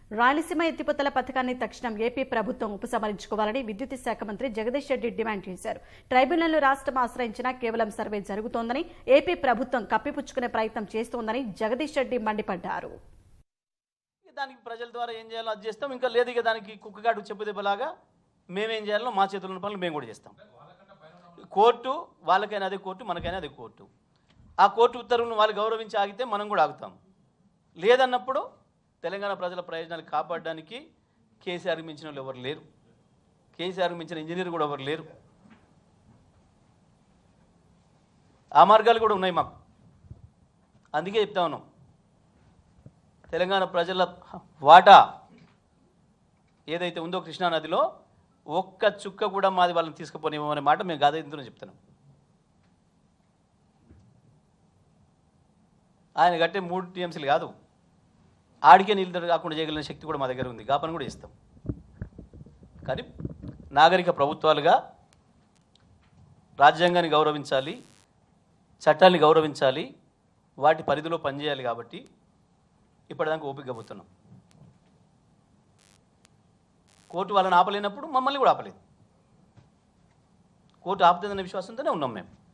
రాయలసీమ ఎత్తిపోతల పథకాన్ని తక్షణం ఏపీ ప్రభుత్వం ఉపసంహరించుకోవాలని విద్యుత్ శాఖ మంత్రి జగదీష్ రెడ్డి డిమాండ్ చేశారు ట్రైబ్యునల్ను రాష్ట్రం ఆశ్రయించినా కేవలం సర్వే జరుగుతోందని ఏపీ ప్రభుత్వం కప్పిపుచ్చుకునే ప్రయత్నం చేస్తోందని జగదీష్ రెడ్డి మండిపడ్డారు ఇక దానికి ప్రజల ద్వారా ఏం చేయాలో అది చేస్తాం ఇంకా లేదు ఇక దానికి కుక్కగాడు చెప్పుదెబ్బలాగా మేమేం చేయాలో మా చేతుల్లో ఉన్న పనులు మేము కూడా చేస్తాం కోర్టు వాళ్ళకైనా అదే కోర్టు మనకైనా అదే కోర్టు ఆ కోర్టు ఉత్తర్వులను వాళ్ళు గౌరవించి ఆగితే మనం కూడా ఆగుతాం లేదన్నప్పుడు తెలంగాణ ప్రజల ప్రయోజనాలు కాపాడడానికి కేసీఆర్ మించిన వాళ్ళు ఎవరు లేరు కేసీఆర్ మించిన ఇంజనీర్ కూడా ఎవరు లేరు ఆ మార్గాలు కూడా ఉన్నాయి మాకు అందుకే చెప్తా ఉన్నాం తెలంగాణ ప్రజల వాటా ఏదైతే ఉందో కృష్ణానదిలో ఒక్క చుక్క కూడా మాది వాళ్ళని తీసుకుపోనివ్వమనే మాట మేము గాదెందులో చెప్తున్నాం ఆయన కట్టే మూడు టీఎంసీలు కాదు ఆడికే నీళ్ళు కాకుండా చేయగలిగిన శక్తి కూడా మా దగ్గర ఉంది గా పని కూడా ఇస్తాం కానీ నాగరిక ప్రభుత్వాలుగా రాజ్యాంగాన్ని గౌరవించాలి చట్టాన్ని గౌరవించాలి వాటి పరిధిలో పనిచేయాలి కాబట్టి ఇప్పటిదాకా ఓపిక పోతున్నాం కోర్టు వాళ్ళని ఆపలేనప్పుడు మమ్మల్ని కూడా ఆపలేదు కోర్టు ఆపుతుందనే విశ్వాసంతోనే ఉన్నాం మేము